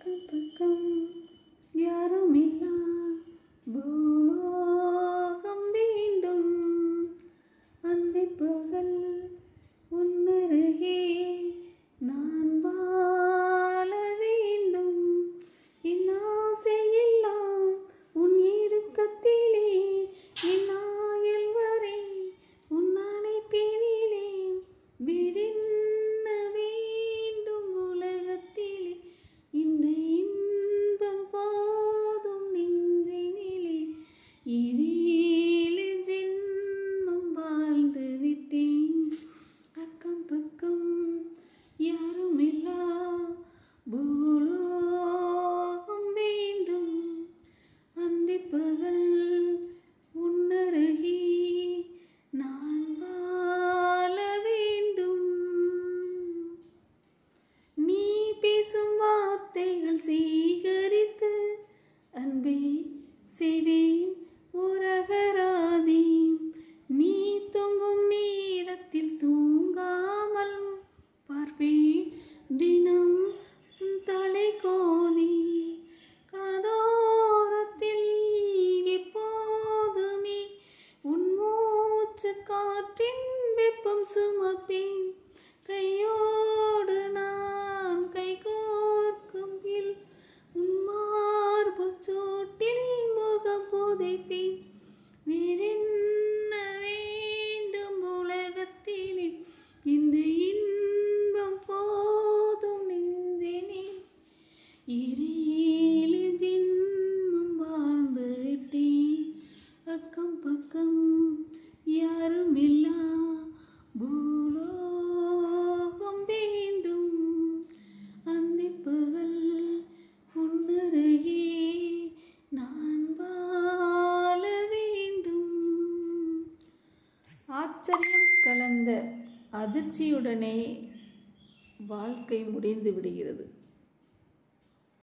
அக்கம் பக்கம் யாரும் இல்லா பூலோகம் வேண்டும் அந்தி பகல் உன்னருகே நான் வாழ வேண்டும் என் ஆசையெல்லாம் உன் இறுக்கத்திலே என் ஆயுள் வரை உன் அணைப்பினிலே விரின்ன வேண்டும் உலகத்திலே இந்த இன்பம் போதும் நெஞ்சினிலே இரேழு ஜென்மம் வாழ்ந்து விட்டேன் அக்கம் பக்கம் யாரும் இல்லா பூலோகம் வேண்டும் அந்தி பகல் உன்னருகே நான் வாழ வேண்டும் நீ பேசும் வார்த்தைகள் சேகரித்து அன்பே செய்வேன் உரகராதி நீ தூங்கும் நேரத்தில் தூங்காமல் பார்ப்பேன் தினம் உன் தலை கோதி காதோரத்தில் எப்போதுமே உன் மூச்சு காற்றின் வெப்பம் சுமப்பேன் கையோடு நான் கை கோர்க்கும் இல் உன் மார்பு சோட்டில் முகம் புதைப்பேன் வேறென்ன வேண்டும் உலகத்திலே இந்த இன்பம் போதும் நெஞ்சினே இரேழு ஜென்மம் வாழ்ந்து விட்டேன் அக்கம் பக்கம் யாரும் இல்லா பூலோகம் வேண்டும் அந்தி பகல் உன்னருகே நான் வாழ வேண்டும் ஆச்சரியம் கலந்த அதிர்ச்சியுடனே வாழ்க்கை முடிந்து விடுகிறது